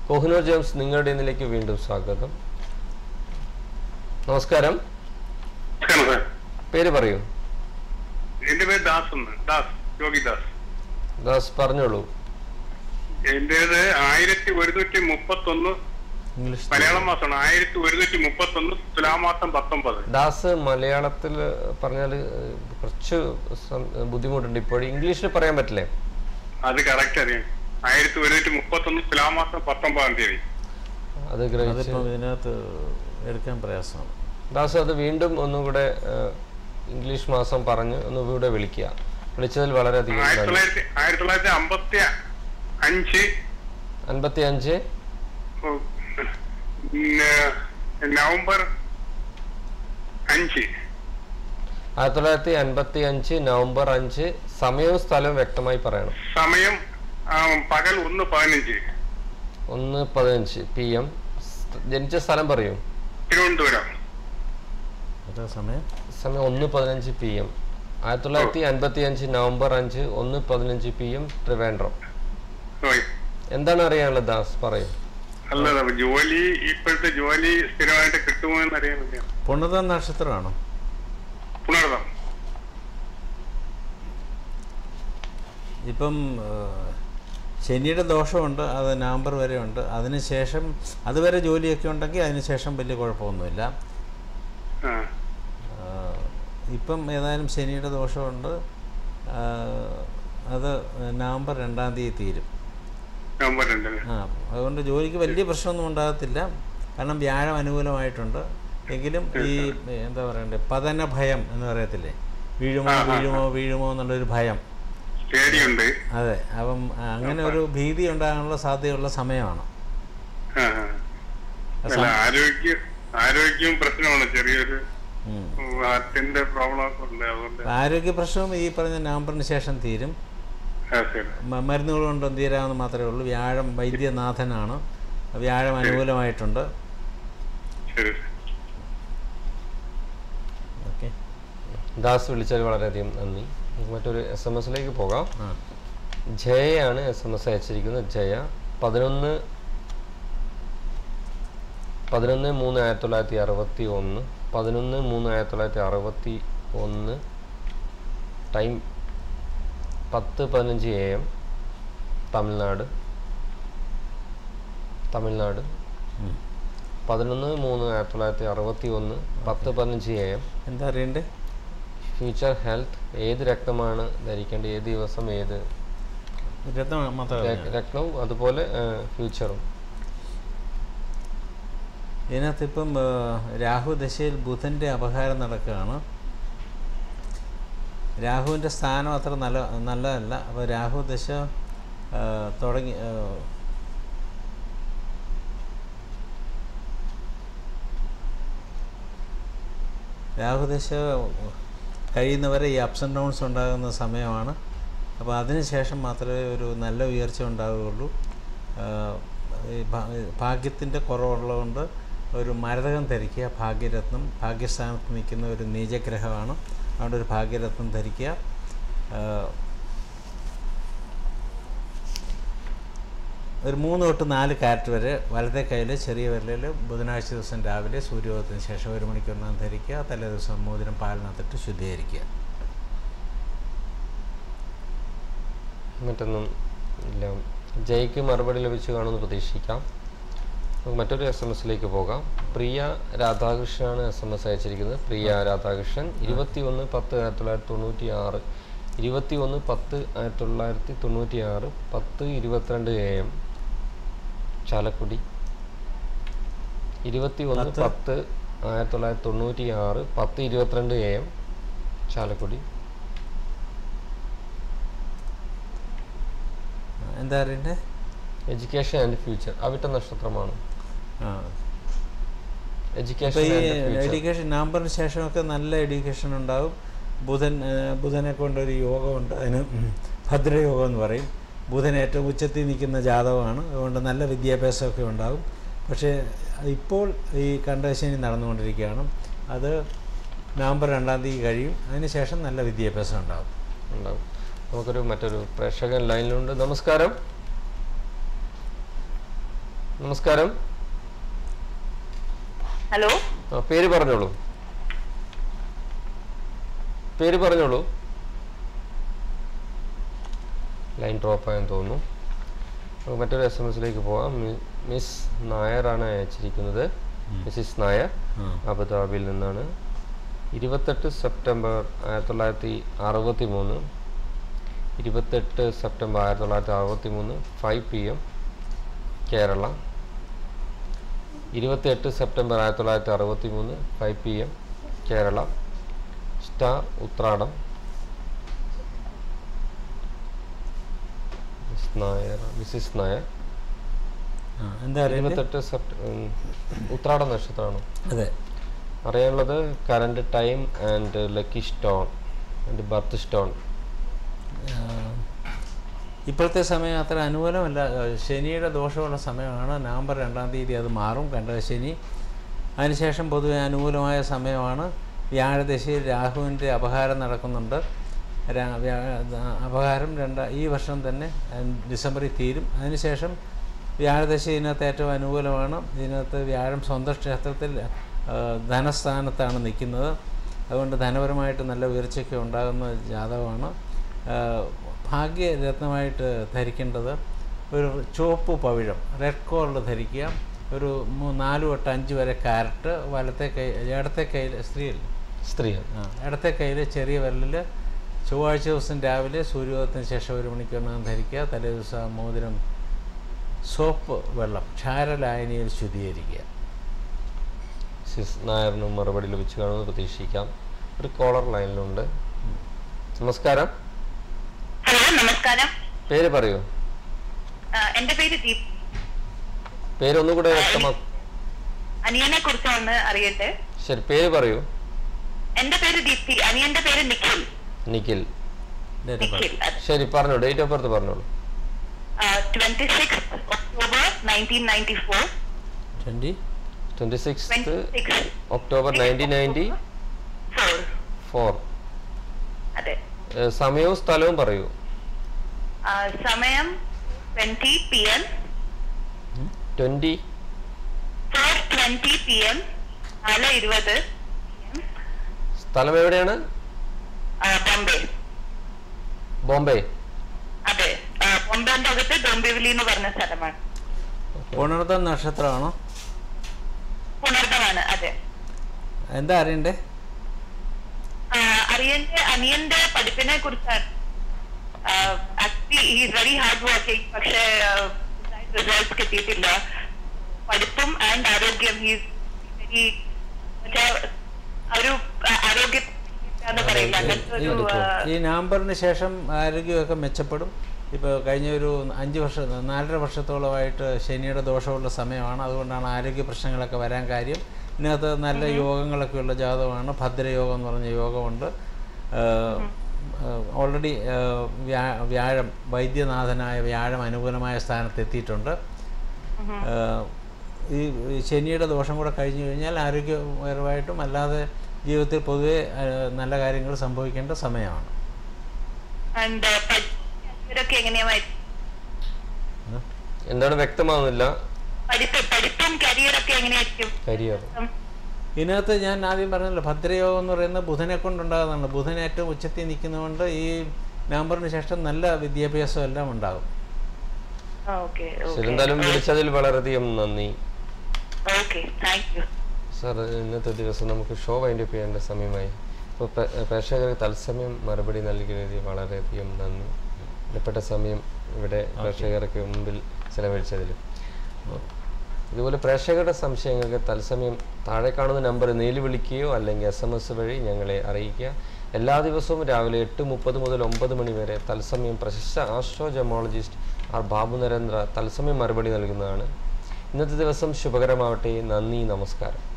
Kohinoor James നിങ്ങളുടെ ഇന്നിലേക്ക് വീണ്ടും സ്വാഗതം നമസ്കാരം നമസ്കാരം സാർ പേര് പറയൂ എന്റെ പേര് ദാസ് എന്ന് ദാസ് യോഗി ദാസ് ദാസ് പറഞ്ഞോളൂ എന്റേത് ആയിരത്തി ഒരുന്നൂറ്റി മുപ്പത്തി ഒന്ന് ഇംഗ്ലീഷ് മലയാളം മാസമാണ് ആയിരത്തി ഒരുന്നൂറ്റി മുപ്പത്തി ഒന്ന് തുലാമാസം പത്തൊമ്പത് ദാസ് മലയാളത്തിൽ പറഞ്ഞാൽ കുറച്ച് സം- ബുദ്ധിമുട്ടുണ്ട് ഇപ്പോൾ ഇംഗ്ലീഷിൽ പറയാൻ പറ്റില്ലേ അത് കറക്റ്റ് അറിയാം ആയിരത്തി ഒരുന്നൂറ്റി മുപ്പത്തി ഒന്ന് തുലാമാസം പത്തൊമ്പതാം തീയതി അത് ഗ്രഹിച്ച് അതിപ്പം ഇതിനകത്ത് എടുക്കാൻ പ്രയാസമാണ് ദാസ് അത് വീണ്ടും ഒന്നും കൂടെ ഏഹ്, ഇംഗ്ലീഷ് മാസം പറഞ്ഞ് ഒന്നുകൂടെ വിളിക്കുക വിളിച്ചതിൽ വളരെയധികം ആയിരത്തി നന്ദി തൊള്ളായിരത്തി ആയിരത്തി തൊള്ളായിരത്തി അമ്പത്തി അഞ്ച് അൻപത്തി അഞ്ച് ഉം, നവംബർ അഞ്ച് ആയിരത്തി തൊള്ളായിരത്തി അൻപത്തി അഞ്ച് നവംബർ അഞ്ച് സമയവും സ്ഥലവും വ്യക്തമായി പറയണം സമയം ആ, പകൽ ഒന്ന് പതിനഞ്ച് ഒന്ന് പതിനഞ്ച് പി എം ജനിച്ച സ്ഥലം പറയൂ തിരുവനന്തപുരം അതാ സമയം സമയം ഒന്ന് പതിനഞ്ച് പി എം ആയിരത്തി തൊള്ളായിരത്തി അൻപത്തി അഞ്ച് നവംബർ അഞ്ച് ഒന്ന് പതിനഞ്ച് പി എം ട്രിവാൻഡ്രം ഓയ്. എന്താണ് അറിയാനുള്ളത് ദാസ് പറയൂ അല്ല അല്ല, ജോലി ഇപ്പോഴത്തെ ജോലി സ്ഥിരമായിട്ട് കിട്ടുമോ എന്ന് അറിയാൻ വേണ്ടിയാണ് പുണത നക്ഷത്രമാണോ പുണർതം ഇപ്പം ആ, ശനിയുടെ ദോഷമുണ്ട് അത് നവംബർ വരെ ഉണ്ട് അതിനുശേഷം അതുവരെ ജോലിയൊക്കെ ഉണ്ടെങ്കിൽ അതിനുശേഷം വലിയ കുഴപ്പമൊന്നുമില്ല ആ ആ, ഇപ്പം ഏതായാലും ശനിയുടെ ദോഷമുണ്ട് ആ, അത് നവംബർ രണ്ടാം തീയതി തീരും നവംബർ രണ്ട് ആ അതുകൊണ്ട് ജോലിക്ക് വലിയ പ്രശ്നമൊന്നും ഉണ്ടാകത്തില്ല കാരണം വ്യാഴം അനുകൂലമായിട്ടുണ്ട് എങ്കിലും ഈ എന്താ പറയണ്ടേ പതന ഭയം എന്ന് പറയത്തില്ലേ വീഴുമോ വീഴുമോ വീഴുമോ എന്നുള്ളൊരു ഭയം പേടിയുണ്ട് അതെ അപ്പം അങ്ങനെ ഒരു ഭീതി ഉണ്ടാകാനുള്ള സാധ്യതയുള്ള സമയമാണ് ആ, ആ. അല്ല ആരോഗ്യം ആരോഗ്യം പ്രശ്നമാണ് ചെറിയൊരു ഉം. ഹാർട്ടിന്റെ പ്രോബ്ലം ഒക്കെ ഉണ്ട് അതുകൊണ്ട് ആരോഗ്യ പ്രശ്നവും ഈ പറഞ്ഞ നവംബറിന് ശേഷം തീരും ആ, ശരി മ- മരുന്നുകൾ കൊണ്ടും തീരാമെന്ന് മാത്രമേ ഉള്ളൂ വ്യാഴം വൈദ്യനാഥനാണ് വ്യാഴം അനുകൂലമായിട്ടുണ്ട് ശരി ഓക്കെ ദാസ് വിളിച്ചതിൽ വളരെയധികം നന്ദി നമുക്ക് മറ്റൊരു എസ് എം എസിലേക്ക് പോകാം ആ ജയയാണ് എസ് എം എസ് അയച്ചിരിക്കുന്നത് ജയ പതിനൊന്ന് പതിനൊന്ന് മൂന്ന് ആയിരത്തി തൊള്ളായിരത്തി അറുപത്തി ഒന്ന് പതിനൊന്ന് മൂന്ന് ആയിരത്തി തൊള്ളായിരത്തി അറുപത്തി ഒന്ന് ടൈം പത്ത് പതിനഞ്ച് എ എം തമിഴ്നാട് തമിഴ്നാട് ഉം. പതിനൊന്ന് മൂന്ന് ആയിരത്തി തൊള്ളായിരത്തി അറുപത്തി ഒന്ന് പത്ത് പതിനഞ്ച് എ എം എന്താ അറിയണ്ടേ ഫ്യൂച്ചർ ഹെൽത്ത് ഏത് രക്തമാണ് ധരിക്കേണ്ടത് ഏത് ദിവസം ഏത് രത്നം മാത്രമേ രക്- രക്തവും അതുപോലെ ഫ്യൂച്ചറും ഇതിനകത്ത് ഇപ്പം ആ, രാഹു ദശയിൽ ബുധൻ്റെ അപഹാരം നടക്കുകയാണ് രാഹുവിൻ്റെ സ്ഥാനം അത്ര നല്ല നല്ലതല്ല അപ്പോൾ രാഹു ദശ ആ, തുടങ്ങി ആ, രാഹുദശ കഴിയുന്നവരെ ഈ അപ്സ് ആൻഡ് ഡൗൺസ് ഉണ്ടാകുന്ന സമയമാണ് അപ്പോൾ അതിന് ശേഷം മാത്രമേ ഒരു നല്ല ഉയർച്ച ഉണ്ടാവുകയുള്ളൂ ആഹ് ഈ ഭാ- ഭാഗ്യത്തിൻ്റെ കുറവുള്ളതുകൊണ്ട് ഒരു മരതകം ധരിക്കുക ഭാഗ്യരത്നം ഭാഗ്യസ്ഥാനത്ത് നിൽക്കുന്ന ഒരു നീചഗ്രഹമാണ് അതുകൊണ്ട് ഒരു ഭാഗ്യരത്നം ധരിക്കുക ആഹ് ഒരു മൂന്ന് തൊട്ട് നാല് കാരറ്റ് വരെ വലത്തെ കയ്യിൽ ചെറിയ വിരലിൽ ബുധനാഴ്ച ദിവസം രാവിലെ സൂര്യോദയത്തിന് ശേഷം ഒരു മണിക്കൂറിനകം ധരിക്കുക തലേ ദിവസം മോതിരം പാലിനകത്തിട്ട് ശുദ്ധീകരിക്കുക മറ്റൊന്നും ഇല്ല ജയ്ക്ക് മറുപടി ലഭിച്ചു കാണുമെന്ന് പ്രതീക്ഷിക്കാം നമുക്ക് മറ്റൊരു എസ് എം എസിലേക്ക് പോകാം പ്രിയ രാധാകൃഷ്ണനാണ് എസ് എം എസ് അയച്ചിരിക്കുന്നത് പ്രിയ രാധാകൃഷ്ണൻ ഇരുപത്തി ഒന്ന് പത്ത് ആയിരത്തി തൊള്ളായിരത്തി തൊണ്ണൂറ്റി ആറ് ഇരുപത്തി ഒന്ന് പത്ത് ആയിരത്തി തൊള്ളായിരത്തി തൊണ്ണൂറ്റി ആറ് പത്ത് ഇരുപത്തിരണ്ട് എ എം ചാലക്കുടി ഇരുപത്തി ഒന്ന് പത്ത്? പത്ത് ആയിരത്തി തൊള്ളായിരത്തി തൊണ്ണൂറ്റി ആറ് പത്ത് ഇരുപത്തിരണ്ട് എ എം ചാലക്കുടി എന്താ അറിയണ്ടേ എഡ്യൂക്കേഷൻ ആൻഡ് ഫ്യൂച്ചർ അവിട്ട നക്ഷത്രമാണ് ആ എഡ്യൂക്കേഷൻ ഇപ്പോൾ ഈ ആൻഡ് ഫ്യൂച്ചർ എഡ്യൂക്കേഷൻ നവംബറിന് ശേഷമൊക്കെ നല്ല എഡ്യൂക്കേഷൻ ഉണ്ടാവും ബുധൻ ആ, ബുധനെ കൊണ്ടൊരു യോഗമുണ്ട് അതിന് ഭദ്രയോഗം എന്ന് പറയും ബുധൻ ഏറ്റവും ഉച്ചത്തിൽ നിൽക്കുന്ന ജാതകമാണ് അതുകൊണ്ട് നല്ല വിദ്യാഭ്യാസമൊക്കെ ഉണ്ടാകും പക്ഷേ ഇപ്പോൾ ഈ കണ്ടശനി നടന്നുകൊണ്ടിരിക്കുകയാണ് അത് നവംബർ രണ്ടാം തീയതി കഴിയും അതിനുശേഷം നല്ല വിദ്യാഭ്യാസം ഉണ്ടാകും ഉണ്ടാവും നമുക്കൊരു മറ്റൊരു പ്രേക്ഷകൻ ലൈനിലുണ്ട് നമസ്കാരം നമസ്കാരം ഹലോ ആ, പേര് പറഞ്ഞോളൂ പേര് പറഞ്ഞോളൂ ലൈൻ ഡ്രോപ്പ് ആയെന്ന് തോന്നുന്നു നമുക്ക് മറ്റൊരു എസ് എം എസിലേക്ക് പോവാം മി- മിസ് നായരാണ് അയച്ചിരിക്കുന്നത് മിസ്സിസ് നായർ ആ. അബുദാബിയിൽ നിന്നാണ് ഇരുപത്തെട്ട് സെപ്റ്റംബർ ആയിരത്തി തൊള്ളായിരത്തി അറുപത്തി മൂന്ന് ഇരുപത്തെട്ട് സെപ്റ്റംബർ ആയിരത്തി തൊള്ളായിരത്തി അറുപത്തി മൂന്ന് ഫൈവ് പി എം കേരള ഇരുപത്തിയെട്ട് സെപ്റ്റംബർ ആയിരത്തി തൊള്ളായിരത്തി അറുപത്തി മൂന്ന് five P M Kerala star Uthradam miss Nair Mrs Nair ആ, എന്താ അറിയുന്നത് ഇരുപത്തെട്ട് സെപ്റ്റ ഉം, ഉത്രാട നക്ഷത്രമാണ് അതെ അറിയാനുള്ളത് current time and lucky stone and birth stone ആ, ഇപ്പോഴത്തെ സമയം അത്ര അനുകൂലമല്ല ആ, ശനിയുടെ ദോഷമുള്ള സമയമാണ് നവംബർ രണ്ടാം തീയതി അത് മാറും കണ്ട ശനി അതിനുശേഷം പൊതുവെ അനുകൂലമായ സമയമാണ് വ്യാഴദശയിൽ രാഹുവിൻ്റെ അപഹാരം നടക്കുന്നുണ്ട് രാ- വ്യാ- ആ, അപഹാരം രണ്ട ഈ വർഷം തന്നെ ആ, ഡിസംബറിൽ തീരും അതിനുശേഷം വ്യാഴദശ ഇതിനകത്ത് ഏറ്റവും അനുകൂലമാണ് ഇതിനകത്ത് വ്യാഴം സ്വന്തം ക്ഷേത്രത്തിൽ ആ, ധനസ്ഥാനത്താണ് നിൽക്കുന്നത് അതുകൊണ്ട് ധനപരമായിട്ട് നല്ല ഉയർച്ചയ്ക്ക് ഉണ്ടാകുന്ന ജാതകമാണ് ആ, ഭാഗ്യരത്നമായിട്ട് ധരിക്കേണ്ടത് ഒരു ചുവപ്പ് പവിഴം റെഡ് കോറിൽ ധരിക്കുക ഒരു മൂ- നാല് തൊട്ട് അഞ്ച് വരെ കാരറ്റ് വലത്തെ കൈ ഇടത്തെ കയ്യിൽ സ്ത്രീയല്ല സ്ത്രീയാണ് ആ ഇടത്തെ കയ്യിൽ ചെറിയ വിരലിൽ ചൊവ്വാഴ്ച ദിവസം രാവിലെ സൂര്യോദയത്തിന് ശേഷം ഒരു മണിക്കൂറിനകം ധരിക്കുക തലേ ദിവസം മോതിരം സോപ്പ് വെള്ളം ക്ഷാരലായനിയിൽ ശുദ്ധീകരിക്കുക മിസ്സിസ് നായറിന് മറുപടി ലഭിച്ചു കാണുമെന്ന് പ്രതീക്ഷിക്കാം ഒരു കോളർ ലൈനിലുണ്ട് നമസ്കാരം ഹലോ നമസ്കാരം പേര് പറയൂ ആ, എന്റെ പേര് ദീപ് പേര് ഒന്നുകൂടെ വ്യക്തമാക്കും അനിയനെ കുറിച്ചാണ് അറിയട്ടെ ശരി പേര് പറയൂ എന്റെ പേര് ദീപ്തി അനിയന്റെ പേര് Nikhil Nikhil date of Nikhil birth ശരി പറഞ്ഞോ ഡേറ്റ് ഓഫ് ബർത്ത് പറഞ്ഞോളൂ twenty six October nineteen ninety four twenty twenty six twenty six October nineteen ninety four four അതെ സമയവും സ്ഥലവും പറയൂ ആ, സമയം twenty P M twenty four twenty P M നാല് ഇരുപത് സ്ഥലം എവിടെയാണ് ബോംബെ ബോംബെ അതെ ആ, ബോംബെന്റെ അകത്ത് ഡോംബിവിലി എന്ന് പറഞ്ഞ സ്ഥലമാണ് പുണർത്തം നക്ഷത്രമാണോ പുണർദമാണ് അതെ എന്താ അറിയണ്ടേ ആ, അറിയന്റെ അനിയന്റെ പഠിപ്പിനെ കുറിച്ചാണ് actually is very hard working പക്ഷേ റിസൾട്ട് കിട്ടിയിട്ടില്ല പഠിപ്പും ആൻഡ് ആരോഗ്യം ഈസ് വെരി ഒരു ആരോഗ്യ എന്ന് പറയില്ല അങ്ങനത്തെ ഒരു ആ, ഈ നവംബറിന് ശേഷം ആരോഗ്യമൊക്കെ മെച്ചപ്പെടും ഇപ്പോൾ കഴിഞ്ഞ ഒരു അഞ്ച് വർഷം നാലര വർഷത്തോളമായിട്ട് ശനിയുടെ ദോഷമുള്ള സമയമാണ് അതുകൊണ്ടാണ് ആരോഗ്യ പ്രശ്നങ്ങളൊക്കെ വരാൻ കാര്യം ഇതിനകത്ത് നല്ല യോഗങ്ങളൊക്കെ ഉള്ള ജാതകമാണ് ഭദ്രയോഗം എന്ന് പറഞ്ഞ യോഗമുണ്ട് ഓൾറെഡി വ്യാ വ്യാഴം വൈദ്യനാഥനായ വ്യാഴം അനുകൂലമായ സ്ഥാനത്ത് എത്തിയിട്ടുണ്ട് ഏഹ് ഈ ഈ ശനിയുടെ ദോഷം കൂടെ കഴിഞ്ഞു കഴിഞ്ഞാൽ ആരോഗ്യപരമായിട്ടും അല്ലാതെ ജീവിതത്തിൽ പൊതുവെ ഏഹ് നല്ല കാര്യങ്ങൾ സംഭവിക്കേണ്ട സമയമാണ് and, ആ, പഠി- ഇവരൊക്കെ എങ്ങനെയായി എന്താണ് വ്യക്തമാകുന്നില്ല പഠിപ്പ് പഠിപ്പും കരിയറൊക്കെ എങ്ങനെയായിരിക്കും കരിയർ ഉം. ഇതിനകത്ത് ഞാൻ ആദ്യം പറഞ്ഞല്ലോ ഭദ്രയോഗം എന്ന് പറയുന്നത് ബുധനെ കൊണ്ടുണ്ടാകുന്നതാണ് ബുധൻ ഏറ്റവും ഉച്ചത്തിൽ നിൽക്കുന്നതുകൊണ്ട് ഈ നവംബറിന് ശേഷം നല്ല വിദ്യാഭ്യാസം എല്ലാം ഉണ്ടാകും ആ, okay, ശരി okay. എന്തായാലും വിളിച്ചതിൽ വളരെയധികം നന്ദി Okay, thank you. സാർ ഇന്നത്തെ ദിവസം നമുക്ക് ഷോ വൈൻഡ് അപ്പ് ചെയ്യേണ്ട സമയമായി അപ്പോൾ പ്രേക്ഷകർക്ക് തത്സമയം മറുപടി നൽകിയതിൽ വളരെയധികം നന്ദി വിലപ്പെട്ട സമയം ഇവിടെ പ്രേക്ഷകർക്ക് മുമ്പിൽ ചെലവഴിച്ചതിൽ ഇതുപോലെ പ്രേക്ഷകരുടെ സംശയങ്ങൾക്ക് തത്സമയം താഴെ കാണുന്ന നമ്പർ നേരിൽ വിളിക്കുകയോ അല്ലെങ്കിൽ എസ് എം എസ് വഴി ഞങ്ങളെ അറിയിക്കുക എല്ലാ ദിവസവും രാവിലെ എട്ട് മുപ്പത് മുതൽ ഒമ്പത് മണി വരെ തത്സമയം പ്രശസ്ത astro gemologist R Babu Narendra തത്സമയം മറുപടി നൽകുന്നതാണ് ഇന്നത്തെ ദിവസം ശുഭകരമാവട്ടെ നന്ദി നമസ്കാരം